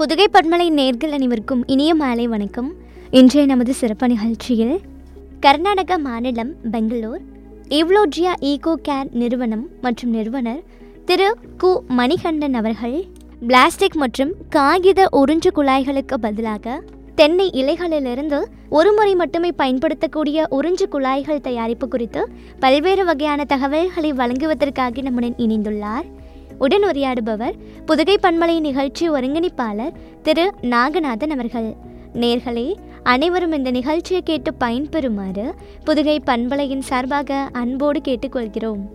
புதுகை பன்மலை நேர்கள் அனைவருக்கும் இனிய மாலை வணக்கம் இன்றைய நமது சிறப்பு நிகழ்ச்சியில் கர்நாடக மாநிலம் பெங்களூர் இவ்லோஜியா ஈகோ கேர் நிறுவனம் மற்றும் நிறுவனர் திரு கு மணிகண்டன் அவர்கள் பிளாஸ்டிக் மற்றும் காகித உறிஞ்சு குழாய்களுக்கு பதிலாக தென்னை இலைகளிலிருந்து ஒரு முறை மட்டுமே பயன்படுத்தக்கூடிய உறிஞ்சு குழாய்கள் தயாரிப்பு குறித்து பல்வேறு வகையான தகவல்களை வழங்குவதற்காக நம்முடன் இணைந்துள்ளார் உடன் உரையாடுபவர் புதுகை பன்மலை நிகழ்ச்சி ஒருங்கிணைப்பாளர் திரு நாகநாதன் அவர்கள் நேர்களே அனைவரும் இந்த நிகழ்ச்சியை கேட்டு பயன்பெறுமாறு புதுகை பண்பலையின் சார்பாக அன்போடு கேட்டுக்கொள்கிறோம்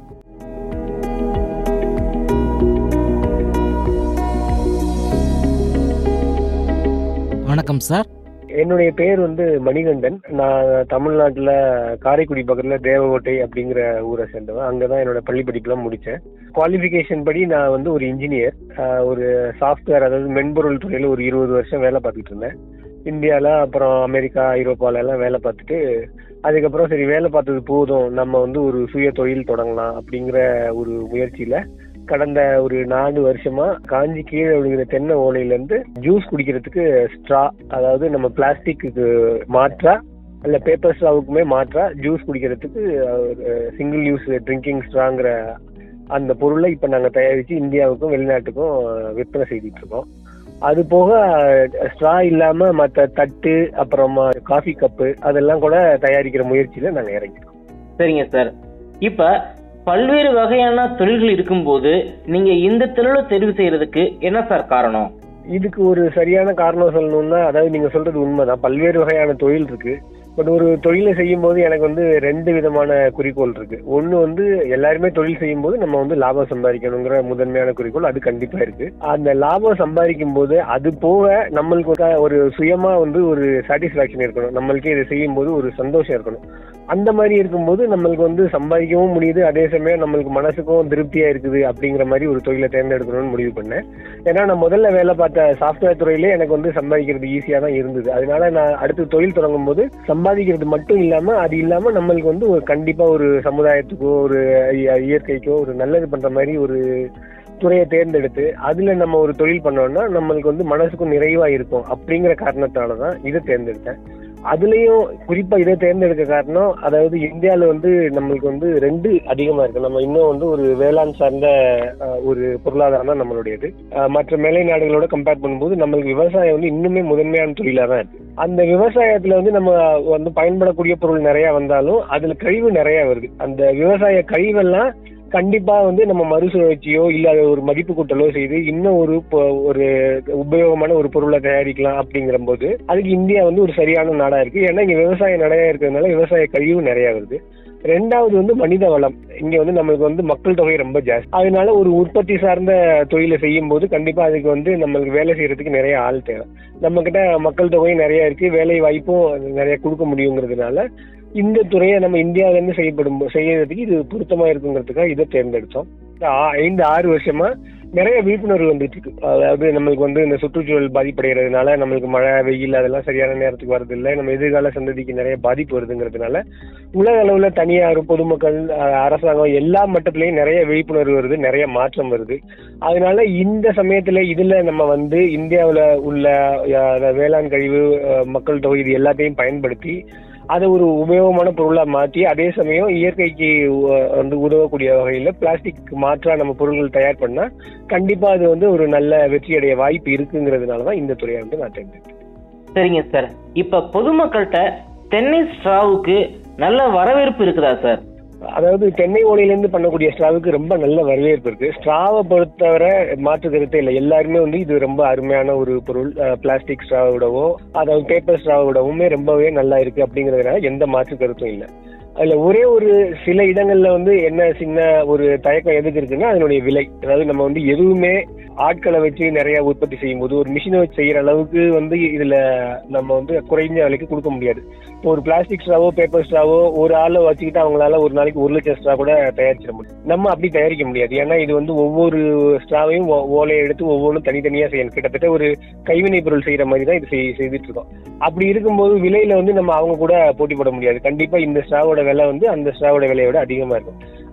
வணக்கம் சார் என்னுடைய பேர் வந்து மணிகண்டன் நான் தமிழ்நாட்டில் காரைக்குடி பக்கத்தில் தேவகோட்டை அப்படிங்கிற ஊரை சேர்ந்தவன் அங்கே தான் என்னோட பள்ளி படிப்புலாம் முடித்தேன் குவாலிஃபிகேஷன் படி நான் வந்து ஒரு இன்ஜினியர் ஒரு சாஃப்ட்வேர் அதாவது மென்பொருள் துறையில் ஒரு இருபது வருஷம் வேலை பார்த்துட்டு இருந்தேன் இந்தியாவில் அப்புறம் அமெரிக்கா ஐரோப்பால எல்லாம் வேலை பார்த்துட்டு அதுக்கப்புறம் சரி வேலை பார்த்தது போதும் நம்ம வந்து ஒரு சுய தொழில் தொடங்கலாம் அப்படிங்கிற ஒரு முயற்சியில் கடந்த ஒரு நாலு வருஷமா காஞ்சி கீழே விழுகிற தென்னை ஓலையிலேருந்து ஜூஸ் குடிக்கிறதுக்கு ஸ்ட்ரா அதாவது நம்ம பிளாஸ்டிக்கு மாற்றா இல்ல பேப்பர் ஸ்ட்ராவுக்குமே மாற்றா ஜூஸ் குடிக்கிறதுக்கு சிங்கிள் யூஸ் ட்ரிங்கிங் ஸ்ட்ராங்கிற அந்த பொருளை இப்போ நாங்கள் தயாரித்து இந்தியாவுக்கும் வெளிநாட்டுக்கும் விற்பனை செய்துட்டு இருக்கோம் அது போக ஸ்ட்ரா இல்லாம மற்ற தட்டு அப்புறமா காஃபி கப்பு அதெல்லாம் கூட தயாரிக்கிற முயற்சியில நாங்கள் இறங்கிட்டோம் சரிங்க சார் இப்ப பல்வேறு வகையான தொழில்கள் இருக்கும்போது நீங்க இந்த தொழிலை தெரிவு செய்யறதுக்கு என்ன சார் காரணம் இதுக்கு ஒரு சரியான காரணம் சொல்லணும்னா அதாவது நீங்க சொல்றது உண்மைதான் பல்வேறு வகையான தொழில் இருக்கு பட் ஒரு தொழிலை செய்யும் போது எனக்கு வந்து ரெண்டு விதமான குறிக்கோள் இருக்கு ஒன்று வந்து எல்லாருமே தொழில் செய்யும் போது நம்ம வந்து லாபம் சம்பாதிக்கணுங்கிற முதன்மையான குறிக்கோள் அது கண்டிப்பா இருக்கு அந்த லாபம் சம்பாதிக்கும் போது அது போக நம்மளுக்கு ஒரு- ஒரு சுயமா வந்து ஒரு சாட்டிஸ்பாக்சன் இருக்கணும் நம்மளுக்கே இதை செய்யும் போது ஒரு சந்தோஷம் இருக்கணும் அந்த மாதிரி இருக்கும்போது நம்மளுக்கு வந்து சம்பாதிக்கவும் முடியுது அதே சமயம் நம்மளுக்கு மனசுக்கும் திருப்தியா இருக்குது அப்படிங்கிற மாதிரி ஒரு தொழிலை தேர்ந்தெடுக்கணும்னு முடிவு பண்ணேன் ஏன்னா நான் முதல்ல வேலை பார்த்த சாஃப்ட்வேர் துறையிலே எனக்கு வந்து சம்பாதிக்கிறது ஈஸியா தான் இருந்தது அதனால நான் அடுத்து தொழில் தொடங்கும் போது சம்பாதிக்கிறது மட்டும் இல்லாம அது இல்லாம நம்மளுக்கு வந்து ஒரு கண்டிப்பா ஒரு சமுதாயத்துக்கோ ஒரு இய- இயற்கைக்கோ ஒரு நல்லது பண்ற மாதிரி ஒரு துறையை தேர்ந்தெடுத்து அதுல நம்ம ஒரு தொழில் பண்ணோம்னா நம்மளுக்கு வந்து மனசுக்கும் நிறைவா இருக்கும் அப்படிங்கிற காரணத்தால தான் இதை தேர்ந்தெடுத்தேன் அதுலயும் குறிப்பா இதை தேர்ந்தெடுக்க காரணம் அதாவது இந்தியால வந்து நம்மளுக்கு வந்து ரெண்டு அதிகமா இருக்கு நம்ம இன்னும் வந்து ஒரு வேளாண் சார்ந்த அஹ், ஒரு பொருளாதாரம் தான் நம்மளுடையது அஹ், மற்ற மேலை நாடுகளோட கம்பேர் பண்ணும்போது நம்மளுக்கு விவசாயம் வந்து இன்னுமே முதன்மையான தொழிலா தான் இருக்கு அந்த விவசாயத்துல வந்து நம்ம வந்து பயன்படக்கூடிய பொருள் நிறைய வந்தாலும் அதுல கழிவு நிறைய வருது அந்த விவசாய கழிவெல்லாம் கண்டிப்பா வந்து நம்ம மறுசுழற்சியோ இல்ல அதை ஒரு மதிப்பு கூட்டலோ செய்து இன்னும் ஒரு பொ- ஒரு உபயோகமான ஒரு பொருளை தயாரிக்கலாம் அப்படிங்கிற போது அதுக்கு இந்தியா வந்து ஒரு சரியான நாடா இருக்கு ஏன்னா இங்க விவசாயம் நிறைய இருக்கிறதுனால விவசாய கழிவு நிறைய வருது ரெண்டாவது வந்து மனித வளம் இங்க வந்து நம்மளுக்கு வந்து மக்கள் தொகை ரொம்ப ஜாஸ்தி அதனால ஒரு உற்பத்தி சார்ந்த தொழிலை செய்யும் போது கண்டிப்பா அதுக்கு வந்து நம்மளுக்கு வேலை செய்யறதுக்கு நிறைய ஆள் தேவை நம்ம கிட்ட மக்கள் தொகையும் நிறைய இருக்கு வேலை வாய்ப்பும் நிறைய கொடுக்க முடியுங்கிறதுனால இந்த துறையை நம்ம இந்தியாவில இருந்து செய்யப்படும் செய்யறதுக்கு இது பொருத்தமா இருக்குங்கிறதுக்காக இதை தேர்ந்தெடுத்தோம் இந்த ஆ- ஐந்து ஆறு வருஷமா நிறைய விழிப்புணர்வு வந்துட்டு இருக்கு அதாவது நம்மளுக்கு வந்து இந்த சுற்றுச்சூழல் பாதிப்படைகிறதுனால நம்மளுக்கு மழை வெயில் அதெல்லாம் சரியான நேரத்துக்கு வரது இல்லை நம்ம எதிர்கால சந்ததிக்கு நிறைய பாதிப்பு வருதுங்கிறதுனால உலக அளவுல தனியார் பொதுமக்கள் அஹ், அரசாங்கம் எல்லா மட்டத்திலயும் நிறைய விழிப்புணர்வு வருது நிறைய மாற்றம் வருது அதனால இந்த சமயத்துல இதுல நம்ம வந்து இந்தியாவுல உள்ள அஹ், வேளாண் கழிவு அஹ், மக்கள் தொகை இது எல்லாத்தையும் பயன்படுத்தி அதை ஒரு உபயோகமான பொருளா மாற்றி அதே சமயம் இயற்கைக்கு அஹ், வந்து உதவக்கூடிய வகையில பிளாஸ்டிக் மாற்றா நம்ம பொருட்கள் தயார் பண்ணா கண்டிப்பா அது வந்து ஒரு நல்ல வெற்றியடைய வாய்ப்பு இருக்குங்கிறதுனால தான் இந்த துறையை வந்து நான் தேர்ந்தெடுத்தேன் சரிங்க சார் இப்ப பொதுமக்கள்கிட்ட தென்னை ஸ்ட்ராவுக்கு நல்ல வரவேற்பு இருக்குதா சார் அதாவது தென்னை ஓலையிலேருந்து பண்ணக்கூடிய ஸ்ட்ராவுக்கு ரொம்ப நல்ல வரவேற்பு இருக்கு ஸ்ட்ராவை பொறுத்தவரை மாற்று கருத்தே இல்லை எல்லாருமே வந்து இது ரொம்ப அருமையான ஒரு பொருள் பிளாஸ்டிக் ஸ்ட்ராவை விடவோ அதாவது பேப்பர் ஸ்ட்ராவை விடவுமே ரொம்பவே நல்லா இருக்கு அப்படிங்கிறதுனால எந்த மாற்று கருத்தும் இல்லை அதுல ஒரே ஒரு சில இடங்கள்ல வந்து என்ன சின்ன ஒரு தயக்கம் எதுக்கு இருக்குன்னா அதனுடைய விலை அதாவது நம்ம வந்து எதுவுமே ஆட்களை வச்சு நிறைய உற்பத்தி செய்யும் போது ஒரு மிஷினை வச்சு செய்யற அளவுக்கு வந்து இதுல நம்ம வந்து குறைஞ்ச விலைக்கு கொடுக்க முடியாது இப்போ ஒரு பிளாஸ்டிக் ஸ்ட்ராவோ பேப்பர் ஸ்ட்ராவோ ஒரு ஆளை வச்சுக்கிட்டு அவங்களால ஒரு நாளைக்கு ஒரு லட்சம் ஸ்ட்ரா கூட தயாரிச்சிட முடியும் நம்ம அப்படி தயாரிக்க முடியாது ஏன்னா இது வந்து ஒவ்வொரு ஸ்ட்ராவையும் ஓலையை எடுத்து ஒவ்வொன்றும் தனித்தனியா செய்யணும் கிட்டத்தட்ட ஒரு கைவினை பொருள் செய்யற மாதிரி தான் இது செய்- செய்துட்டு இருக்கோம் அப்படி இருக்கும்போது விலையில வந்து நம்ம அவங்க கூட போட்டி போட முடியாது கண்டிப்பா இந்த ஸ்ட்ராவோட விலை வந்து அந்த ஸ்ட்ராவோட விலையை விட அதிகமா இருக்கும்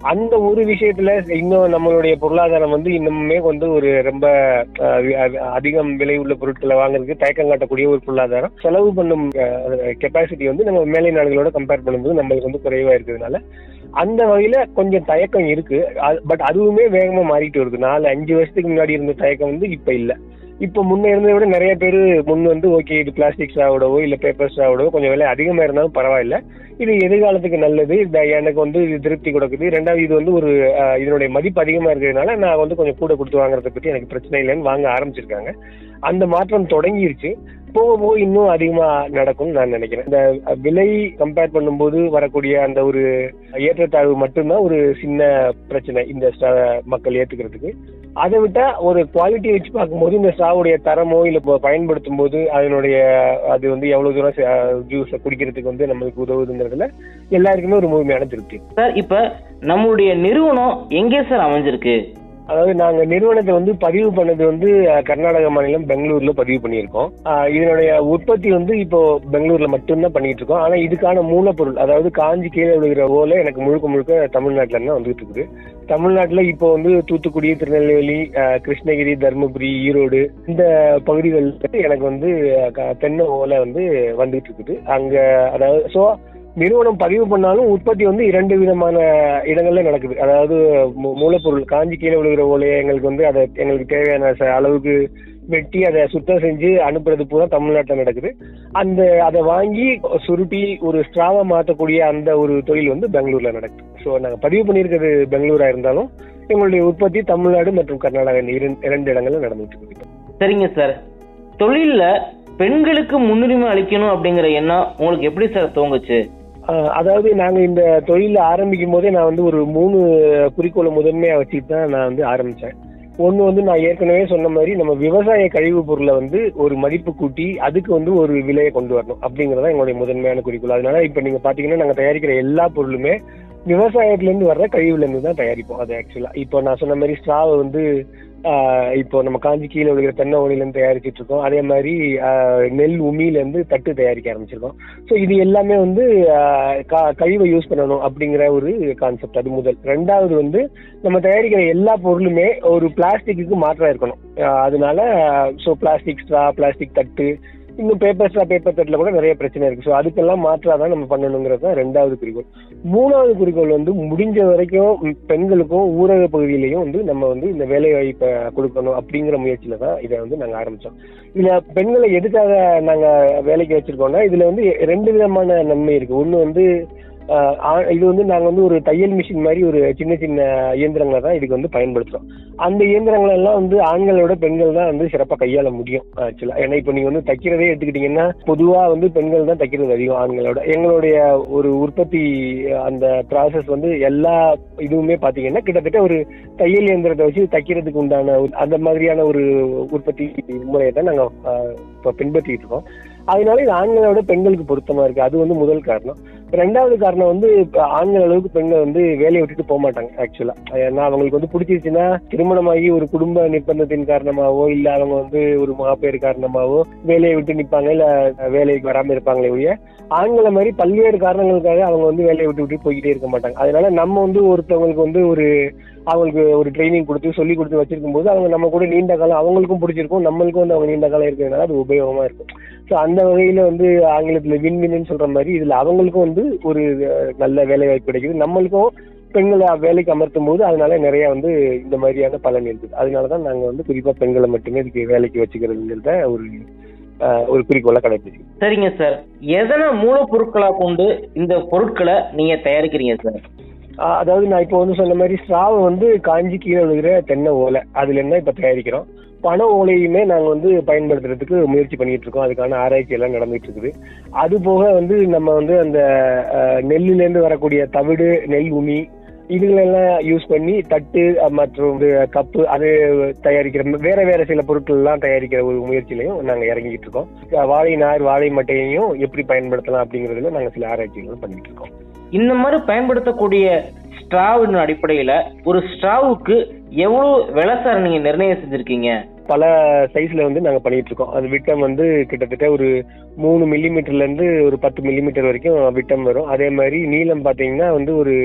அந்த ஒரு விஷயத்துல இன்னும் நம்மளுடைய பொருளாதாரம் வந்து இன்னுமே வந்து ஒரு ரொம்ப அஹ், வி- அ- அதிகம் விலை உள்ள பொருட்களை வாங்குறதுக்கு தயக்கம் காட்டக்கூடிய ஒரு பொருளாதாரம் செலவு பண்ணும் கெப்பாசிட்டி வந்து நம்ம மேலை நாடுகளோட கம்பேர் பண்ணும்போது நம்மளுக்கு வந்து குறைவா இருக்கிறதுனால அந்த வகையில கொஞ்சம் தயக்கம் இருக்கு பட் அதுவுமே வேகமா மாறிட்டு வருது நாலு அஞ்சு வருஷத்துக்கு முன்னாடி இருந்த தயக்கம் வந்து இப்ப இல்ல இப்ப முன்ன இருந்ததை விட நிறைய பேர் முன் வந்து ஓகே இது பிளாஸ்டிக் ஸ்ட்ராவோடவோ இல்ல பேப்பர் ஸ்ட்ராவோடவோ கொஞ்சம் விலை அதிகமா இருந்தாலும் பரவாயில்ல இது எதிர்காலத்துக்கு நல்லது இந்த எனக்கு வந்து இது திருப்தி கொடுக்குது ரெண்டாவது இது வந்து ஒரு அஹ், இதனுடைய மதிப்பு அதிகமா இருக்கிறதுனால நான் வந்து கொஞ்சம் கூட கொடுத்து வாங்குறத பத்தி எனக்கு பிரச்சனை இல்லைன்னு வாங்க ஆரம்பிச்சிருக்காங்க அந்த மாற்றம் தொடங்கிருச்சு போக போக இன்னும் அதிகமா நடக்கும்னு நான் நினைக்கிறேன் இந்த அஹ், விலை கம்பேர் பண்ணும்போது வரக்கூடிய அந்த ஒரு ஏற்றத்தாழ்வு மட்டும்தான் ஒரு சின்ன பிரச்சனை இந்த ஸ்ட்ரா மக்கள் ஏத்துக்கிறதுக்கு அதை விட்டா ஒரு குவாலிட்டி வச்சு பார்க்கும்போது இந்த ஸ்ட்ராவுடைய தரமோ இல்ல இப்போ பயன்படுத்தும் போது அதனுடைய அது வந்து எவ்வளவு தூரம் ஜூஸை குடிக்கிறதுக்கு வந்து நம்மளுக்கு உதவுதுங்கிறதுல எல்லாருக்குமே ஒரு முழுமையான திருப்தி சார் இப்ப நம்மளுடைய நிறுவனம் எங்கே சார் அமைஞ்சிருக்கு அதாவது நாங்க நிறுவனத்தை வந்து பதிவு பண்ணது வந்து அஹ், கர்நாடக மாநிலம் பெங்களூர்ல பதிவு பண்ணியிருக்கோம் அஹ், இதனுடைய உற்பத்தி வந்து இப்போ பெங்களூர்ல மட்டும்தான் பண்ணிட்டு இருக்கோம் ஆனா இதுக்கான மூலப்பொருள் அதாவது காஞ்சி கீழே விழுகிற ஓலை எனக்கு முழுக்க முழுக்க தமிழ்நாட்டுல இருந்து வந்துட்டு இருக்குது தமிழ்நாட்டுல இப்போ வந்து தூத்துக்குடி திருநெல்வேலி அஹ், கிருஷ்ணகிரி தருமபுரி ஈரோடு இந்த பகுதிகளில் எனக்கு வந்து அஹ், க- தென்னை ஓலை வந்து வந்துட்டு இருக்குது அங்க அதாவது ஸோ நிறுவனம் பதிவு பண்ணாலும் உற்பத்தி வந்து இரண்டு விதமான இடங்கள்ல நடக்குது அதாவது மூ- மூலப்பொருள் காஞ்சி கீழே விழுகிற ஓலையை எங்களுக்கு வந்து அதை எங்களுக்கு தேவையான ச- அளவுக்கு வெட்டி அதை சுத்தம் செஞ்சு அனுப்புறது பூரா தமிழ்நாட்டில் நடக்குது அந்த அதை வாங்கி சுருட்டி ஒரு ஸ்ட்ராவா மாற்றக்கூடிய அந்த ஒரு தொழில் வந்து பெங்களூர்ல நடக்குது ஸோ நாங்கள் பதிவு பண்ணியிருக்கிறது பெங்களூரா இருந்தாலும் எங்களுடைய உற்பத்தி தமிழ்நாடு மற்றும் கர்நாடகா இந்த இரண்- இரண்டு இடங்கள்ல நடந்துட்டு இருக்குது சரிங்க சார் தொழில்ல பெண்களுக்கு முன்னுரிமை அளிக்கணும் அப்படிங்கிற எண்ணம் உங்களுக்கு எப்படி சார் தோங்குச்சு ஆஹ் அதாவது நாங்க இந்த தொழில ஆரம்பிக்கும் போதே நான் வந்து ஒரு மூணு குறிக்கோளை முதன்மையா வச்சுட்டு தான் நான் வந்து ஆரம்பிச்சேன் ஒண்ணு வந்து நான் ஏற்கனவே சொன்ன மாதிரி நம்ம விவசாய கழிவுப் பொருளை வந்து ஒரு மதிப்பு கூட்டி அதுக்கு வந்து ஒரு விலையை கொண்டு வரணும் அப்படிங்கறத எங்களுடைய முதன்மையான குறிக்கோள் அதனால இப்ப நீங்க பாத்தீங்கன்னா நாங்க தயாரிக்கிற எல்லா பொருளுமே விவசாயத்துல இருந்து வர்ற கழிவுல இருந்து தான் தயாரிப்போம் அது ஆக்சுவலா இப்போ நான் சொன்ன மாதிரி ஸ்ட்ராவை வந்து ஆஹ் இப்போ நம்ம காஞ்சி கீழே விழுகிற தென்னை ஓலையிலேருந்து தயாரிச்சிட்டு இருக்கோம் அதே மாதிரி ஆஹ் நெல் உமியிலேருந்து தட்டு தயாரிக்க ஆரம்பிச்சிருக்கோம் ஸோ இது எல்லாமே வந்து ஆஹ் க- கழிவை யூஸ் பண்ணணும் அப்படிங்கிற ஒரு கான்செப்ட் அது முதல் ரெண்டாவது வந்து நம்ம தயாரிக்கிற எல்லா பொருளுமே ஒரு பிளாஸ்டிக்கு மாற்றா இருக்கணும் ஆஹ் அதனால ஸோ பிளாஸ்டிக் ஸ்ட்ரா பிளாஸ்டிக் தட்டு இன்னும் பேப்பர் ஸ்ட்ரா பேப்பர் தட்டில் கூட நிறைய பிரச்சனை இருக்கு ஸோ அதுக்கெல்லாம் மாற்றா தான் நம்ம பண்ணணுங்கிறது தான் ரெண்டாவது குறிக்கோள் மூணாவது குறிக்கோள் வந்து முடிஞ்ச வரைக்கும் ம், பெண்களுக்கும் ஊரக பகுதியிலையும் வந்து நம்ம வந்து இந்த வேலை வாய்ப்பை கொடுக்கணும் அப்படிங்கிற முயற்சியில தான் இதை வந்து நாங்கள் ஆரம்பிச்சோம் இதுல பெண்களை எதுக்காக நாங்க வேலைக்கு வச்சிருக்கோம்னா இதுல வந்து ரெண்டு விதமான நன்மை இருக்கு ஒண்ணு வந்து ஆஹ், ஆ- இது வந்து நாங்க வந்து ஒரு தையல் மிஷின் மாதிரி ஒரு சின்ன சின்ன இயந்திரங்களை தான் இதுக்கு வந்து பயன்படுத்துறோம் அந்த இயந்திரங்கள் எல்லாம் வந்து ஆண்களோட பெண்கள் தான் வந்து சிறப்பா கையாள முடியும் ஆக்சுவலா ஏன்னா இப்போ நீங்க வந்து தைக்கிறதே எடுத்துக்கிட்டீங்கன்னா பொதுவா வந்து பெண்கள் தான் தைக்கிறது அதிகம் ஆண்களோட எங்களுடைய ஒரு உற்பத்தி அந்த ப்ராசஸ் வந்து எல்லா இதுவுமே பாத்தீங்கன்னா கிட்டத்தட்ட ஒரு தையல் இயந்திரத்தை வச்சு தைக்கிறதுக்கு உண்டான ஒரு- அந்த மாதிரியான ஒரு உற்பத்தி முறையை தான் நாங்க ஆஹ், இப்ப பின்பற்றிட்டு இருக்கோம் அதனால இது ஆண்களோட பெண்களுக்கு பொருத்தமா இருக்கு அது வந்து முதல் காரணம் ரெண்டாவது காரணம் வந்து இப்ப ஆண்கள் அளவுக்கு பெண்கள் வந்து வேலையை விட்டுட்டு போக மாட்டாங்க ஆக்சுவலா ஏன்னா அவங்களுக்கு வந்து பிடிச்சிருச்சுன்னா திருமணமாகி ஒரு குடும்ப நிர்பந்தத்தின் காரணமாவோ இல்ல அவங்க வந்து ஒரு மகப்பேறு காரணமாவோ வேலையை விட்டு நிப்பாங்க இல்ல வேலைக்கு வராம இருப்பாங்களே ஒழிய ஆண்களை மாதிரி பல்வேறு காரணங்களுக்காக அவங்க வந்து வேலையை விட்டு விட்டு போய்கிட்டே இருக்க மாட்டாங்க அதனால நம்ம வந்து ஒருத்தவங்களுக்கு வந்து ஒரு அவங்களுக்கு ஒரு ட்ரைனிங் கொடுத்து சொல்லி கொடுத்து வச்சிருக்கும் போது அவங்க நம்ம கூட நீண்ட காலம் அவங்களுக்கும் பிடிச்சிருக்கும் நம்மளுக்கும் வந்து அவங்க நீண்ட காலம் இருக்கிறதுனால அது உபயோகமா இருக்கும் ஸோ அந்த வகையில வந்து ஆங்கிலத்துல வின் வின்னு சொல்ற மாதிரி இதுல அவங்களுக்கும் வந்து ஒரு அஹ், நல்ல வேலை வாய்ப்பு கிடைக்குது நம்மளுக்கும் பெண்களை வேலைக்கு அமர்த்தும் போது அதனால நிறைய வந்து இந்த மாதிரியான பலன் இருக்குது அதனாலதான் நாங்க வந்து குறிப்பா பெண்களை மட்டுமே இதுக்கு வேலைக்கு வச்சுக்கிறதுங்கிறத ஒரு அஹ், ஒரு குறிக்கோளா கடைபிடிக்கும் சரிங்க சார் எதனை மூலப்பொருட்களா கொண்டு இந்த பொருட்களை நீங்க தயாரிக்கிறீங்க சார் ஆஹ் அதாவது நான் இப்போ வந்து சொன்ன மாதிரி ஸ்ட்ராவை வந்து காஞ்சி கீழே விழுகிற தென்னை ஓலை அதுல என்ன இப்ப தயாரிக்கிறோம் பண ஓலையுமே நாங்க வந்து பயன்படுத்துறதுக்கு முயற்சி பண்ணிட்டு இருக்கோம் அதுக்கான ஆராய்ச்சி எல்லாம் நடந்துட்டு இருக்குது அது போக வந்து நம்ம வந்து அந்த ஆஹ், நெல்லுல இருந்து வரக்கூடிய தவிடு நெல் உமி இதுகளெல்லாம் யூஸ் பண்ணி தட்டு அஹ், மற்றும் வந்து கப்பு அது தயாரிக்கிற வேற வேற சில பொருட்கள் எல்லாம் தயாரிக்கிற ஒரு முயற்சியிலையும் நாங்க இறங்கிட்டு இருக்கோம் வாழை நார் வாழை மட்டையையும் எப்படி பயன்படுத்தலாம் அப்படிங்கறதுல நாங்க சில ஆராய்ச்சிகள் பண்ணிட்டு இருக்கோம் இந்த மாதிரி பயன்படுத்தக்கூடிய ஸ்ட்ராவின் அடிப்படையில ஒரு ஸ்ட்ராவுக்கு எவ்வளவு விலை சார் நீங்க நிர்ணயம் செஞ்சிருக்கீங்க பல சைஸ்ல வந்து நாங்க பண்ணிட்டு இருக்கோம் அது விட்டம் வந்து கிட்டத்தட்ட ஒரு மூணு மில்லிமீட்டர்ல இருந்து ஒரு பத்து மில்லிமீட்டர் வரைக்கும் விட்டம் வரும் அதே மாதிரி நீளம் பாத்தீங்கன்னா வந்து ஒரு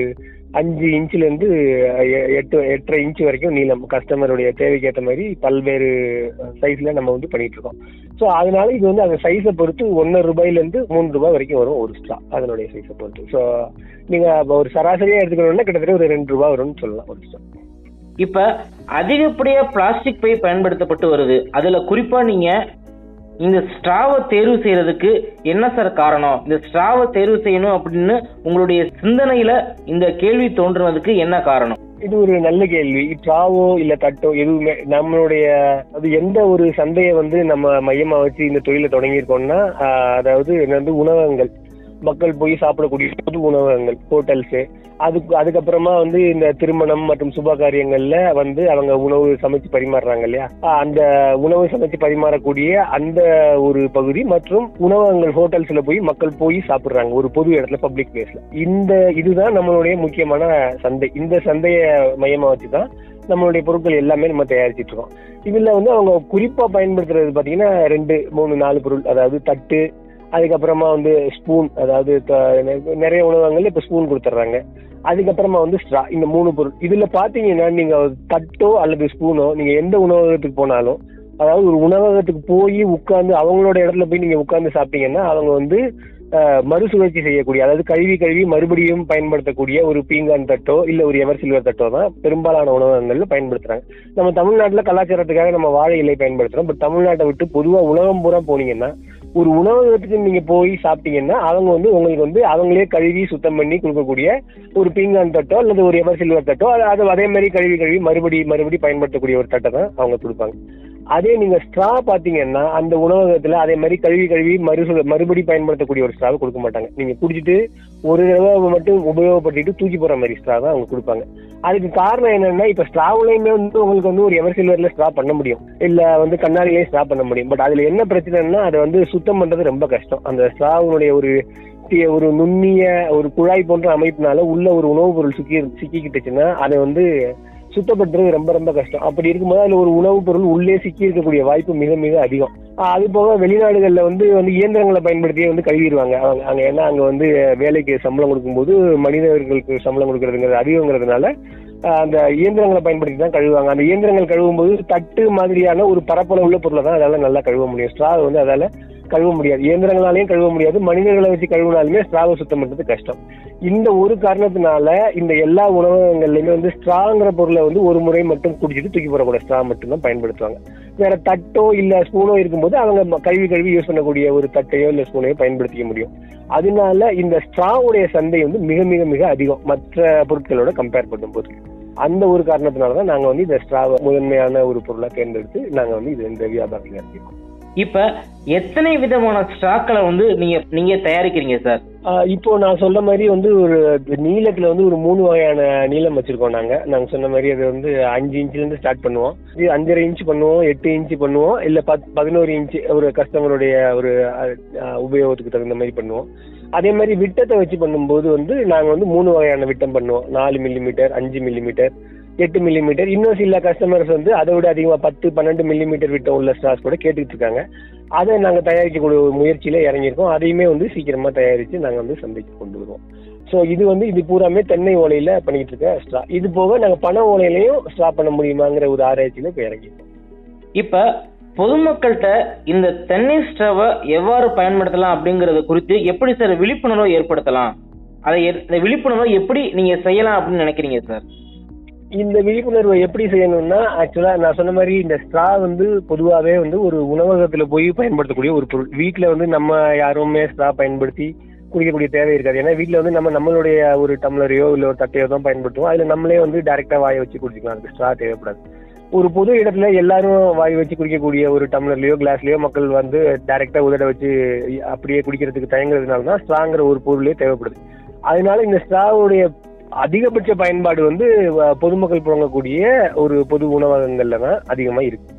அஞ்சு இன்ச்ல இருந்து எ- எட்டு எட்டரை இன்ச் வரைக்கும் நீளம் கஸ்டமருடைய தேவைக்கு ஏற்ற மாதிரி பல்வேறு சைஸ்ல நம்ம வந்து பண்ணிட்டு இருக்கோம் ஸோ அதனால இது வந்து அந்த சைஸை பொறுத்து ஒன்னரை ரூபாயில இருந்து மூணு ரூபாய் வரைக்கும் வரும் ஒரு ஸ்ட்ரா அதனுடைய சைஸை பொறுத்து ஸோ நீங்க அப்ப ஒரு சராசரியா எடுத்துக்கணும்னா கிட்டத்தட்ட ஒரு ரெண்டு ரூபாய் வரும்னு சொல்லலாம் ஒரு ஸ்ட்ரா இப்ப அதிகப்படியா பிளாஸ்டிக் பை பயன்படுத்தப்பட்டு வருது அதுல குறிப்பா நீங்க இந்த ஸ்ட்ராவை தேர்வு செய்யறதுக்கு என்ன சார் காரணம் இந்த ஸ்ட்ராவை தேர்வு செய்யணும் அப்படின்னு உங்களுடைய சிந்தனையில இந்த கேள்வி தோன்றுனதுக்கு என்ன காரணம் இது ஒரு நல்ல கேள்வி ட்ராவோ இல்ல தட்டோ எதுவுமே நம்மளுடைய அது எந்த ஒரு சந்தையை வந்து நம்ம மையமா வச்சு இந்த தொழிலை தொடங்கியிருக்கோம்னா ஆஹ், அதாவது என்னது உணவகங்கள் மக்கள் போய் சாப்பிடக்கூடிய பொது உணவகங்கள் ஹோட்டல்ஸ் அதுக்கு அதுக்கப்புறமா வந்து இந்த திருமணம் மற்றும் சுப காரியங்கள்ல வந்து அவங்க உணவு சமைச்சு பரிமாறுறாங்க இல்லையா ஆஹ், அந்த உணவு சமைச்சு பரிமாறக்கூடிய அந்த ஒரு பகுதி மற்றும் உணவகங்கள் ஹோட்டல்ஸ்ல போய் மக்கள் போய் சாப்பிடுறாங்க ஒரு பொது இடத்துல பப்ளிக் பிளேஸ்ல இந்த இதுதான் நம்மளுடைய முக்கியமான சந்தை இந்த சந்தையை மையமா வச்சுதான் நம்மளுடைய பொருட்கள் எல்லாமே நம்ம தயாரிச்சிட்டு இருக்கோம் இதுல வந்து அவங்க குறிப்பா பயன்படுத்துறது பாத்தீங்கன்னா ரெண்டு மூணு நாலு பொருள் அதாவது தட்டு அதுக்கப்புறமா வந்து ஸ்பூன் அதாவது த- நிறைய உணவகங்கள்ல இப்ப ஸ்பூன் கொடுத்துட்றாங்க அதுக்கப்புறமா வந்து ஸ்ட்ரா இந்த மூணு பொருள் இதுல பாத்தீங்கன்னா நீங்க தட்டோ அல்லது ஸ்பூனோ நீங்க எந்த உணவகத்துக்கு போனாலும் அதாவது ஒரு உணவகத்துக்கு போய் உட்கார்ந்து அவங்களோட இடத்துல போய் நீங்க உட்கார்ந்து சாப்பிட்டீங்கன்னா அவங்க வந்து அஹ், மறுசுழற்சி செய்யக்கூடிய அதாவது கழுவி கழுவி மறுபடியும் பயன்படுத்தக்கூடிய ஒரு பீங்கான் தட்டோ இல்ல ஒரு எவர் சில்வர் தட்டோ தான் பெரும்பாலான உணவகங்கள்ல பயன்படுத்துறாங்க நம்ம தமிழ்நாட்டுல கலாச்சாரத்துக்காக நம்ம வாழை இலை பயன்படுத்துறோம் பட் தமிழ்நாட்டை விட்டு பொதுவா உலகம் பூரா போனீங்கன்னா ஒரு உணவகத்துக்கு நீங்க போய் சாப்பிட்டீங்கன்னா அவங்க வந்து உங்களுக்கு வந்து அவங்களே கழுவி சுத்தம் பண்ணி கொடுக்கக்கூடிய ஒரு பீங்கான் தட்டோ அல்லது ஒரு எவர் சில்வர் தட்டோ அது அது அதே மாதிரி கழுவி கழுவி மறுபடி மறுபடி பயன்படுத்தக்கூடிய ஒரு தட்டை தான் அவங்க கொடுப்பாங்க அதே நீங்க ஸ்ட்ரா பாத்தீங்கன்னா அந்த உணவகத்துல அதே மாதிரி கழுவி கழுவி மறு மறுபடி பயன்படுத்தக்கூடிய ஒரு ஸ்ட்ராவை கொடுக்க மாட்டாங்க நீங்க குடிச்சிட்டு ஒரு தடவை மட்டும் உபயோகப்படுத்திட்டு தூக்கி போற மாதிரி ஸ்ட்ரா தான் அவங்க கொடுப்பாங்க அதுக்கு காரணம் என்னன்னா இப்ப ஸ்ட்ராவ்லயுமே வந்து உங்களுக்கு வந்து ஒரு எவர் சில்வர்ல ஸ்ட்ரா பண்ண முடியும் இல்ல வந்து கண்ணாடியிலே ஸ்ட்ரா பண்ண முடியும் பட் அதுல என்ன பிரச்சனைன்னா அதை வந்து சுத்தம் பண்றது ரொம்ப கஷ்டம் அந்த ஸ்ட்ராவுடைய ஒரு தி- ஒரு நுண்ணிய ஒரு குழாய் போன்ற அமைப்பினால உள்ள ஒரு உணவுப் பொருள் சிக்கி சிக்கிக்கிட்டுச்சுன்னா அதை வந்து சுத்தப்படுத்துறது ரொம்ப ரொம்ப கஷ்டம் அப்படி இருக்கும்போது அதுல ஒரு உணவுப் பொருள் உள்ளே சிக்கி இருக்கக்கூடிய வாய்ப்பு மிக மிக அதிகம் ஆஹ் அது போக வெளிநாடுகள்ல வந்து வந்து இயந்திரங்களை பயன்படுத்தியே வந்து கழுவிடுவாங்க அவங்க அங்க ஏன்னா அங்க வந்து வேலைக்கு சம்பளம் கொடுக்கும்போது மனிதர்களுக்கு சம்பளம் கொடுக்கறதுங்கிறது அதிகங்கிறதுனால ஆஹ் அந்த இயந்திரங்களை பயன்படுத்தி தான் கழுவுவாங்க அந்த இயந்திரங்கள் கழுவும்போது தட்டு மாதிரியான ஒரு பரப்பளவு உள்ள பொருளை தான் அதால நல்லா கழுவ முடியும் ஸ்ட்ரா வந்து அதால கழுவ முடியாது இயந்திரங்களாலையும் கழுவ முடியாது மனிதர்களை வச்சு கழுவினாலுமே ஸ்ட்ராவை சுத்தம் பண்றது கஷ்டம் இந்த ஒரு காரணத்தினால இந்த எல்லா உணவகங்கள்லயுமே வந்து ஸ்ட்ராங்கிற பொருளை வந்து ஒரு முறை மட்டும் குடிச்சிட்டு தூக்கி போடக்கூடிய ஸ்ட்ரா மட்டும் தான் பயன்படுத்துவாங்க வேற தட்டோ இல்ல ஸ்பூனோ இருக்கும்போது அவங்க ம- கழுவி கழுவி யூஸ் பண்ணக்கூடிய ஒரு தட்டையோ இல்ல ஸ்பூனையோ பயன்படுத்திக்க முடியும் அதனால இந்த ஸ்ட்ராவுடைய சந்தை வந்து மிக மிக மிக அதிகம் மற்ற பொருட்களோட கம்பேர் பண்ணும்போது அந்த ஒரு காரணத்தினால தான் நாங்க வந்து இந்த ஸ்ட்ராவை முதன்மையான ஒரு பொருளா தேர்ந்தெடுத்து நாங்க வந்து இது இந்த வியாபாரத்தில் இறக்கிருக்கோம் இப்ப எத்தனை விதமான ஸ்டாக்களை வந்து நீங்க நீங்க தயாரிக்கிறீங்க சார் ஆஹ் இப்போ நான் சொன்ன மாதிரி வந்து ஒரு நீளத்துல வந்து ஒரு மூணு வகையான நீளம் வச்சிருக்கோம் நாங்க நாங்க சொன்ன மாதிரி அது வந்து அஞ்சு இன்ச்ல இருந்து ஸ்டார்ட் பண்ணுவோம் இது அஞ்சரை இன்ச் பண்ணுவோம் எட்டு இன்ச் பண்ணுவோம் இல்ல பத் பதினோரு இன்ச் ஒரு கஸ்டமருடைய ஒரு ஆஹ், ஆஹ், உபயோகத்துக்கு தகுந்த மாதிரி பண்ணுவோம் அதே மாதிரி விட்டத்தை வச்சு பண்ணும்போது வந்து நாங்க வந்து மூணு வகையான விட்டம் பண்ணுவோம் நாலு மில்லிமீட்டர் அஞ்சு மில்லிமீட்டர் எட்டு மில்லிமீட்டர் இன்னும் சில கஸ்டமர்ஸ் வந்து அதை விட அதிகமா பத்து பன்னெண்டு மில்லிமீட்டர் விட்டம் உள்ள ஸ்டார்ஸ் கூட கேட்டுட்டு இருக்காங்க அதை நாங்க தயாரிக்கக்கூடிய ஒரு முயற்சியில இறங்கியிருக்கோம் அதையுமே வந்து சீக்கிரமா தயாரிச்சு நாங்க வந்து சந்தைக்கு கொண்டு வருவோம் ஸோ இது வந்து இது பூராமே தென்னை ஓலையில பண்ணிட்டு இருக்க ஸ்ட்ரா இது போக நாங்க பனை ஓலையிலையும் ஸ்ட்ரா பண்ண முடியுமாங்கிற ஒரு ஆராய்ச்சியில இப்போ இறங்கியிருக்கோம் இப்ப பொதுமக்கள்கிட்ட இந்த தென்னை ஸ்டவை எவ்வாறு பயன்படுத்தலாம் அப்படிங்கறது குறித்து எப்படி சார் விழிப்புணர்வை ஏற்படுத்தலாம் அதை எ- இந்த விழிப்புணர்வை எப்படி நீங்க செய்யலாம் அப்படின்னு நினைக்கிறீங்க சார் இந்த விழிப்புணர்வை எப்படி செய்யணும்னா ஆக்சுவலா நான் சொன்ன மாதிரி இந்த ஸ்ட்ரா வந்து பொதுவாகவே வந்து ஒரு உணவகத்துல போய் பயன்படுத்தக்கூடிய ஒரு பொருள் வீட்ல வந்து நம்ம யாருமே ஸ்ட்ரா பயன்படுத்தி குடிக்கக்கூடிய தேவை இருக்காது ஏன்னா வீட்ல வந்து நம்ம நம்மளுடைய ஒரு டம்ளரையோ இல்ல ஒரு தட்டையோ தான் பயன்படுத்துவோம் அதுல நம்மளே வந்து டைரக்டா வாயை வச்சு குடிச்சிக்கலாம் அதுக்கு ஸ்ட்ரா தேவைப்படாது ஒரு பொது இடத்துல எல்லாரும் வாய் வச்சு குடிக்கக்கூடிய ஒரு டம்ளர்லயோ கிளாஸ்லயோ மக்கள் வந்து டைரக்டா உதட வச்சு அப்படியே குடிக்கிறதுக்கு தயங்குறதுனால தான் ஸ்ட்ராங்கிற ஒரு பொருளே தேவைப்படுது அதனால இந்த ஸ்ட்ராவுடைய அதிகபட்ச பயன்பாடு வந்து வ- பொதுமக்கள் புழங்கக்கூடிய ஒரு பொது உணவகங்கள்ல தான் அதிகமா இருக்கு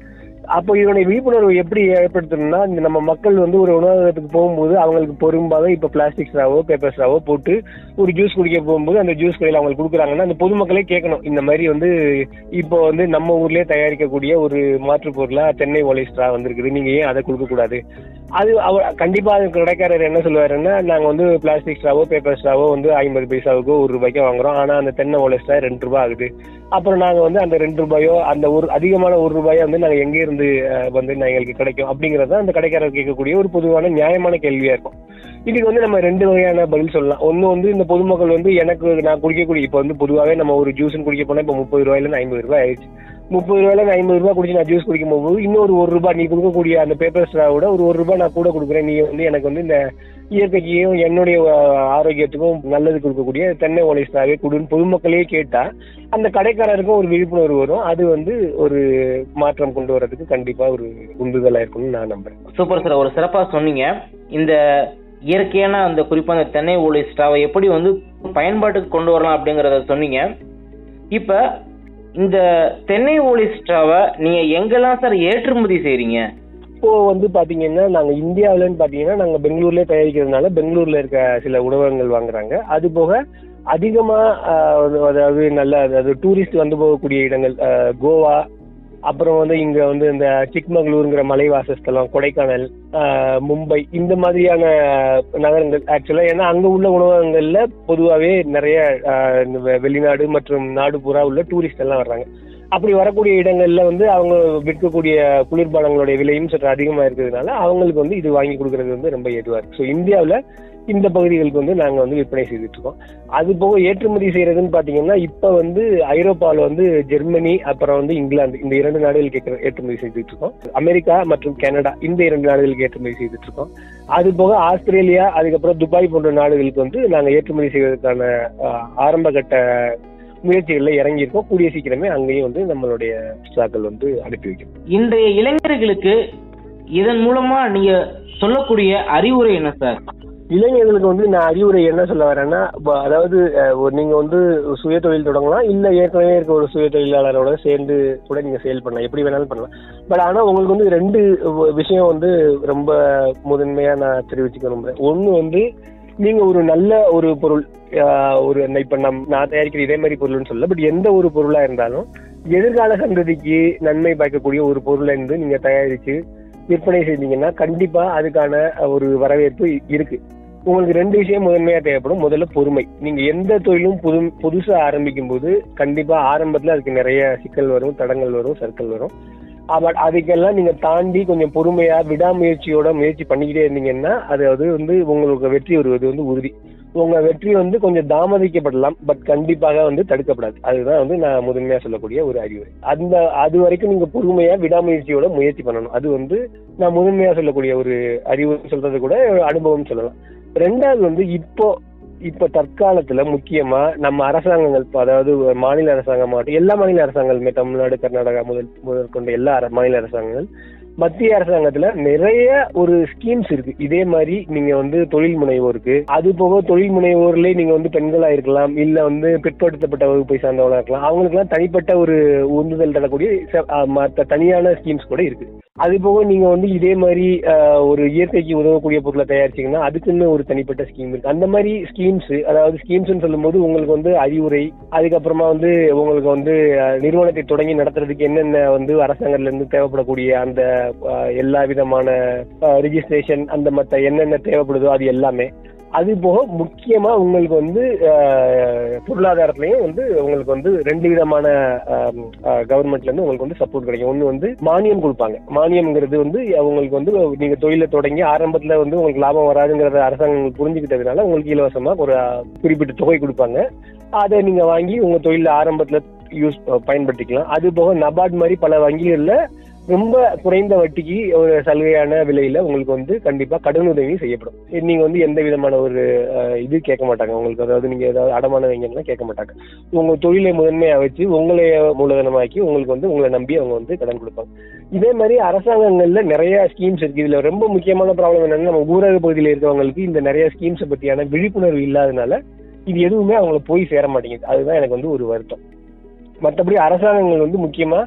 அப்போ இதனுடைய விழிப்புணர்வு எப்படி ஏற்படுத்தணும்னா இந்த நம்ம மக்கள் வந்து ஒரு உணவகத்துக்கு போகும்போது அவங்களுக்கு பெரும்பாலும் இப்போ பிளாஸ்டிக் ஸ்ட்ராவோ பேப்பர் ஸ்ட்ராவோ போட்டு ஒரு ஜூஸ் குடிக்க போகும்போது அந்த ஜூஸ் கடையில் அவங்களுக்கு கொடுக்குறாங்கன்னா அந்த பொதுமக்களே கேட்கணும் இந்த மாதிரி வந்து இப்போ வந்து நம்ம ஊர்லயே தயாரிக்கக்கூடிய ஒரு மாற்று பொருளா தென்னை ஓலை ஸ்ட்ரா வந்திருக்குது நீங்க ஏன் அதை கொடுக்க கூடாது அது அவர் கண்டிப்பா அது கடைக்காரர் என்ன சொல்லுவாருன்னா நாங்க வந்து பிளாஸ்டிக் ஸ்ட்ராவோ பேப்பர் ஸ்ட்ராவோ வந்து ஐம்பது பைசாவுக்கோ ஒரு ரூபாய்க்கு வாங்குறோம் ஆனா அந்த தென்னை ஓலை ஸ்ட்ரா ரெண்டு ரூபாய் ஆகுது அப்புறம் நாங்க வந்து அந்த ரெண்டு ரூபாயோ அந்த ஒரு அதிகமான ஒரு ரூபாயோ வந்து நாங்க எங்க இருந்து அஹ், வந்து நான் எங்களுக்கு கிடைக்கும் அப்படிங்கறது அந்த கடைக்காரர் கேட்கக்கூடிய ஒரு பொதுவான நியாயமான கேள்வியா இருக்கும் இதுக்கு வந்து நம்ம ரெண்டு வகையான பதில் சொல்லலாம் ஒன்னு வந்து இந்த பொதுமக்கள் வந்து எனக்கு நான் குடிக்கக்கூடிய இப்போ வந்து பொதுவாகவே நம்ம ஒரு ஜூஸ் குடிக்க போனா இப்போ முப்பது ரூபாயில இருந்து ஐம்பது ரூபாய் ஆயிடுச்சு முப்பது ரூபாயில இருந்து ஐம்பது ரூபாய் குடிச்சு நான் ஜூஸ் குடிக்கும் போது இன்னொரு ஒரு ரூபாய் நீ கொடுக்கக்கூடிய அந்த பேப்பர் ஸ்ட்ராவோட ஒரு ஒரு ரூபாய் நான் கூட கொடுக்குறேன் நீ வந்து எனக்கு வந்து இந்த இயற்கைக்கும் என்னுடைய அஹ், ஆரோக்கியத்துக்கும் நல்லது கொடுக்கக்கூடிய தென்னை ஓலை ஸ்ட்ராவே கொடுன்னு பொதுமக்களே கேட்டா அந்த கடைக்காரருக்கும் ஒரு விழிப்புணர்வு வரும் அது வந்து ஒரு மாற்றம் கொண்டு வர்றதுக்கு கண்டிப்பா ஒரு உந்துதலா இருக்கும்னு நான் நம்புறேன் சூப்பர் சார் ஒரு சிறப்பா சொன்னீங்க இந்த இயற்கையான அந்த குறிப்பா அந்த தென்னை ஓலை ஸ்டாவை எப்படி வந்து பயன்பாட்டுக்கு கொண்டு வரலாம் அப்படிங்கறத சொன்னீங்க இப்ப இந்த தென்னை ஓலை ஸ்டாவை நீங்க எங்கெல்லாம் சார் ஏற்றுமதி செய்றீங்க இப்போ வந்து பாத்தீங்கன்னா நாங்க இந்தியாவிலன்னு பாத்தீங்கன்னா நாங்க பெங்களூர்லயே தயாரிக்கிறதுனால பெங்களூர்ல இருக்க சில உணவகங்கள் வாங்குறாங்க அது போக அதிகமா ஆஹ், அதாவது நல்ல அதாவது டூரிஸ்ட் வந்து போகக்கூடிய இடங்கள் ஆஹ், கோவா அப்புறம் வந்து இங்க வந்து இந்த சிக்மகளூருங்கிற மலைவாசஸ்தலம் கொடைக்கானல் ஆஹ், மும்பை இந்த மாதிரியான நகரங்கள் ஆக்சுவலா ஏன்னா அங்க உள்ள உணவகங்கள்ல பொதுவாகவே நிறைய ஆஹ், இந்த வெ- வெளிநாடு மற்றும் நாடு பூரா உள்ள டூரிஸ்ட் எல்லாம் வர்றாங்க அப்படி வரக்கூடிய இடங்கள்ல வந்து அவங்க விற்கக்கூடிய குளிர்பானங்களுடைய விலையும் சற்று அதிகமா இருக்கிறதுனால அவங்களுக்கு வந்து இது வாங்கி கொடுக்கறது வந்து ரொம்ப ஏதுவா இருக்கு ஸோ இந்தியாவில் இந்த பகுதிகளுக்கு வந்து நாங்க வந்து விற்பனை செய்துட்டு இருக்கோம் அது போக ஏற்றுமதி செய்யறதுன்னு பாத்தீங்கன்னா இப்ப வந்து ஐரோப்பாவில் வந்து ஜெர்மனி அப்புறம் வந்து இங்கிலாந்து இந்த இரண்டு நாடுகளுக்கு ஏற்று- ஏற்றுமதி செய்துட்டு இருக்கோம் அமெரிக்கா மற்றும் கனடா இந்த இரண்டு நாடுகளுக்கு ஏற்றுமதி செய்துட்டு இருக்கோம் அது போக ஆஸ்திரேலியா அதுக்கப்புறம் துபாய் போன்ற நாடுகளுக்கு வந்து நாங்க ஏற்றுமதி செய்வதற்கான ஆஹ், ஆரம்ப கட்ட முயற்சிகள்ல இறங்கியிருக்கோம் கூடிய சீக்கிரமே அங்கேயும் வந்து நம்மளுடைய ஸ்டாக்கள் வந்து அனுப்பி வைக்கும் இன்றைய இளைஞர்களுக்கு இதன் மூலமா நீங்க சொல்லக்கூடிய அறிவுரை என்ன சார் இளைஞர்களுக்கு வந்து நான் அறிவுரை என்ன சொல்ல வரேன்னா இப்ப அதாவது அஹ், ஒரு நீங்க வந்து சுய தொழில் தொடங்கலாம் இல்ல ஏற்கனவே இருக்க ஒரு சுய தொழிலாளரோட சேர்ந்து கூட நீங்க சேல் பண்ணலாம் எப்படி வேணாலும் பண்ணலாம் பட் ஆனா உங்களுக்கு வந்து ரெண்டு வ- விஷயம் வந்து ரொம்ப முதன்மையா நான் தெரிவிச்சுக்க விரும்புறேன் ஒண்ணு வந்து நீங்க ஒரு நல்ல ஒரு பொருள் ஆஹ், ஒரு இந்த இப்ப நம் நான் தயாரிக்கிற இதே மாதிரி பொருள்னு சொல்லல பட் எந்த ஒரு பொருளா இருந்தாலும் எதிர்கால சந்ததிக்கு நன்மை பயக்கக்கூடிய ஒரு பொருளை இருந்து நீங்க தயாரிச்சு விற்பனை செய்தீங்கன்னா கண்டிப்பா அதுக்கான ஒரு வரவேற்பு இருக்கு உங்களுக்கு ரெண்டு விஷயம் முதன்மையா தேவைப்படும் முதல்ல பொறுமை நீங்க எந்த தொழிலும் புது புதுசா ஆரம்பிக்கும் போது கண்டிப்பா ஆரம்பத்துல அதுக்கு நிறைய சிக்கல் வரும் தடங்கள் வரும் சர்க்கிள் வரும் பட் அதுக்கெல்லாம் நீங்க தாண்டி கொஞ்சம் பொறுமையா விடாமுயற்சியோட முயற்சி பண்ணிக்கிட்டே இருந்தீங்கன்னா அது அது வந்து உங்களுக்கு வெற்றி வருவது வந்து உறுதி உங்க வெற்றி வந்து கொஞ்சம் தாமதிக்கப்படலாம் பட் கண்டிப்பாக வந்து தடுக்கப்படாது அதுதான் வந்து நான் முதன்மையா சொல்லக்கூடிய ஒரு அறிவுரை அந்த அது வரைக்கும் நீங்க பொறுமையா விடாமுயற்சியோட முயற்சி பண்ணணும் அது வந்து நான் முதன்மையா சொல்லக்கூடிய ஒரு அறிவுரை சொல்றது கூட ஒரு அனுபவம் சொல்லலாம் ரெண்டாவது வந்து இப்போ இப்ப தற்காலத்துல முக்கியமா நம்ம அரசாங்கங்கள் இப்ப அதாவது மாநில அரசாங்கமாகட்டும் எல்லா மாநில அரசாங்கங்களுமே தமிழ்நாடு கர்நாடகா முதல் முதல் கொண்ட எல்லா அர- மாநில அரசாங்கங்கள் மத்திய அரசாங்கத்துல நிறைய ஒரு ஸ்கீம்ஸ் இருக்கு இதே மாதிரி நீங்க வந்து தொழில் முனைவோருக்கு அது போக தொழில் முனைவோர்லயே நீங்க வந்து பெண்களா இருக்கலாம் இல்ல வந்து பிற்படுத்தப்பட்ட வகுப்பை சார்ந்தவங்களா இருக்கலாம் அவங்களுக்குலாம் தனிப்பட்ட ஒரு உந்துதல் தரக்கூடிய ச- அஹ் மத்த தனியான ஸ்கீம்ஸ் கூட இருக்கு அது போக நீங்க வந்து இதே மாதிரி அஹ், ஒரு இயற்கைக்கு உதவக்கூடிய பொருளை தயாரிச்சீங்கன்னா அதுக்குன்னு ஒரு தனிப்பட்ட ஸ்கீம் இருக்கு அந்த மாதிரி ஸ்கீம்ஸ் அதாவது ஸ்கீம்ஸ்னு சொல்லும்போது உங்களுக்கு வந்து அறிவுரை அதுக்கப்புறமா வந்து உங்களுக்கு வந்து அஹ், நிறுவனத்தை தொடங்கி நடத்துறதுக்கு என்னென்ன வந்து அரசாங்கத்துல இருந்து தேவைப்படக்கூடிய அந்த அஹ், எல்லா விதமான ரிஜிஸ்ட்ரேஷன் அந்த மத்த என்னென்ன தேவைப்படுதோ அது எல்லாமே அது போக முக்கியமா உங்களுக்கு வந்து அஹ், பொருளாதாரத்திலையும் வந்து உங்களுக்கு வந்து ரெண்டு விதமான கவர்மெண்ட்ல இருந்து உங்களுக்கு வந்து சப்போர்ட் கிடைக்கும் ஒன்னு வந்து மானியம் கொடுப்பாங்க மானியம்ங்கிறது வந்து அவங்களுக்கு வந்து நீங்க தொழிலை தொடங்கி ஆரம்பத்துல வந்து உங்களுக்கு லாபம் வராதுங்கிறத அரசாங்கம் புரிஞ்சுக்கிட்டதுனால உங்களுக்கு இலவசமா ஒரு அஹ், குறிப்பிட்ட தொகை கொடுப்பாங்க அதை நீங்க வாங்கி உங்க தொழில ஆரம்பத்துல யூஸ் பயன்படுத்திக்கலாம் அது போக நபார்ட் மாதிரி பல வங்கிகள்ல ரொம்ப குறைந்த வட்டிக்கு ஒரு சலுகையான விலையில உங்களுக்கு வந்து கண்டிப்பா கடன் உதவி செய்யப்படும் இது நீங்க வந்து எந்த விதமான ஒரு அஹ், இது கேட்க மாட்டாங்க உங்களுக்கு அதாவது நீங்க ஏதாவது அடமான வைங்கன்னா கேட்க மாட்டாங்க உங்க தொழிலை முதன்மையா வச்சு உங்களை மூலதனமாக்கி உங்களுக்கு வந்து உங்களை நம்பி அவங்க வந்து கடன் கொடுப்பாங்க இதே மாதிரி அரசாங்கங்கள்ல நிறைய ஸ்கீம்ஸ் இருக்கு இதுல ரொம்ப முக்கியமான ப்ராப்ளம் என்னன்னா நம்ம ஊரக பகுதியில் இருக்கவங்களுக்கு இந்த நிறைய ஸ்கீம்ஸை பத்தியான விழிப்புணர்வு இல்லாதனால இது எதுவுமே அவங்களுக்கு போய் சேர மாட்டேங்குது அதுதான் எனக்கு வந்து ஒரு வருத்தம் மற்றபடி அரசாங்கங்கள் வந்து முக்கியமா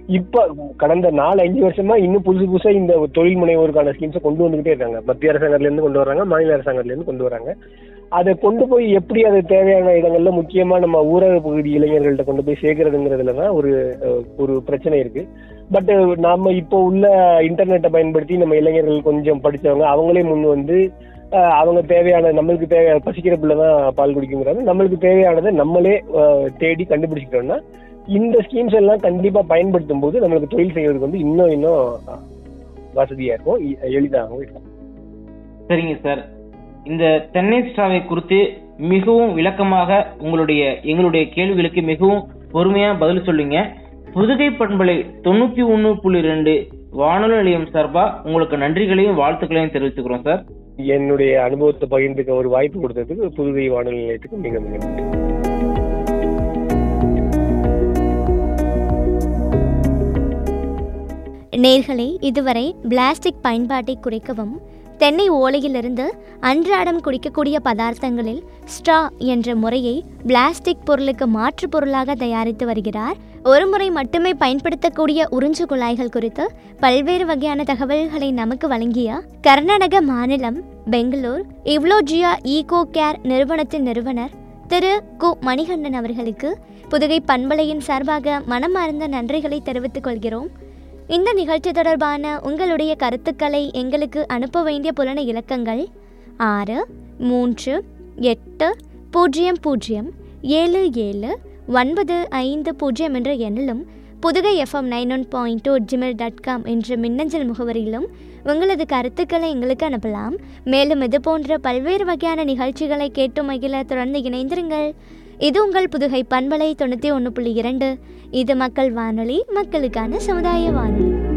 இப்ப கடந்த நாலு அஞ்சு வருஷமா இன்னும் புதுசு புதுசா இந்த தொழில் முனைவோருக்கான ஸ்கீம்ஸை கொண்டு வந்துகிட்டே இருக்காங்க மத்திய அரசாங்கத்துல இருந்து கொண்டு வராங்க மாநில அரசாங்கத்துல இருந்து கொண்டு வராங்க அதை கொண்டு போய் எப்படி அது தேவையான இடங்கள்ல முக்கியமா நம்ம ஊரக பகுதி இளைஞர்கள்ட்ட கொண்டு போய் சேர்க்கறதுங்கிறதுல தான் ஒரு அஹ், ஒரு பிரச்சனை இருக்கு பட் நாம இப்போ உள்ள இன்டர்நெட்டை பயன்படுத்தி நம்ம இளைஞர்கள் கொஞ்சம் படிச்சவங்க அவங்களே முன் வந்து அஹ், அவங்க தேவையான நம்மளுக்கு தேவை பசிக்கிற பிள்ளை தான் பால் குடிக்குங்கிறாங்க நம்மளுக்கு தேவையானதை நம்மளே அஹ், தேடி கண்டுபிடிச்சிட்டோம்னா இந்த ஸ்கீம்ஸ் எல்லாம் கண்டிப்பா பயன்படுத்தும் போது நம்மளுக்கு தொழில் செய்வதற்கு வந்து இன்னும் இன்னும் அஹ், வசதியா இருக்கும் எ- எளிதாகவும் இருக்கும் சரிங்க சார் இந்த தென்னை ஸ்ட்ராவை குறித்து மிகவும் விளக்கமாக உங்களுடைய எங்களுடைய கேள்விகளுக்கு மிகவும் பொறுமையா பதில் சொல்லுங்க புதுகை பண்பலை தொண்ணூத்தி ஒண்ணு புள்ளி ரெண்டு வானொலி நிலையம் சார்பா உங்களுக்கு நன்றிகளையும் வாழ்த்துக்களையும் தெரிவித்துக்கிறோம் சார் என்னுடைய அனுபவத்தை பகிர்ந்துக்க ஒரு வாய்ப்பு கொடுத்ததுக்கு புதுவை வானொலி நிலையத்துக்கு மிக மிக நன்றி நேர்களே இதுவரை பிளாஸ்டிக் பயன்பாட்டை குறைக்கவும் தென்னை ஓலையிலிருந்து அன்றாடம் குடிக்கக்கூடிய பதார்த்தங்களில் ஸ்ட்ரா என்ற முறையை பிளாஸ்டிக் பொருளுக்கு மாற்று பொருளாக தயாரித்து வருகிறார் ஒரு முறை மட்டுமே பயன்படுத்தக்கூடிய உறிஞ்சு குழாய்கள் குறித்து பல்வேறு வகையான தகவல்களை நமக்கு வழங்கிய கர்நாடக மாநிலம் பெங்களூர் இவ்லோஜியா ஈகோ கேர் நிறுவனத்தின் நிறுவனர் திரு கு மணிகண்டன் அவர்களுக்கு புதுகை பண்பலையின் சார்பாக மனமார்ந்த நன்றிகளை தெரிவித்துக் கொள்கிறோம் இந்த நிகழ்ச்சி தொடர்பான உங்களுடைய கருத்துக்களை எங்களுக்கு அனுப்ப வேண்டிய புலன இலக்கங்கள் ஆறு மூன்று எட்டு பூஜ்ஜியம் பூஜ்ஜியம் ஏழு ஏழு ஒன்பது ஐந்து பூஜ்ஜியம் என்ற எண்ணிலும் Pudugai FM nine one point two Gmail dot com என்ற மின்னஞ்சல் முகவரியிலும் உங்களது கருத்துக்களை எங்களுக்கு அனுப்பலாம் மேலும் இது போன்ற பல்வேறு வகையான நிகழ்ச்சிகளை கேட்டு மகிழ தொடர்ந்து இணைந்திருங்கள் இது உங்கள் புதுகை பண்பலை தொண்ணூற்றி ஒன்று புள்ளி இரண்டு இது மக்கள் வானொலி மக்களுக்கான சமுதாய வானொலி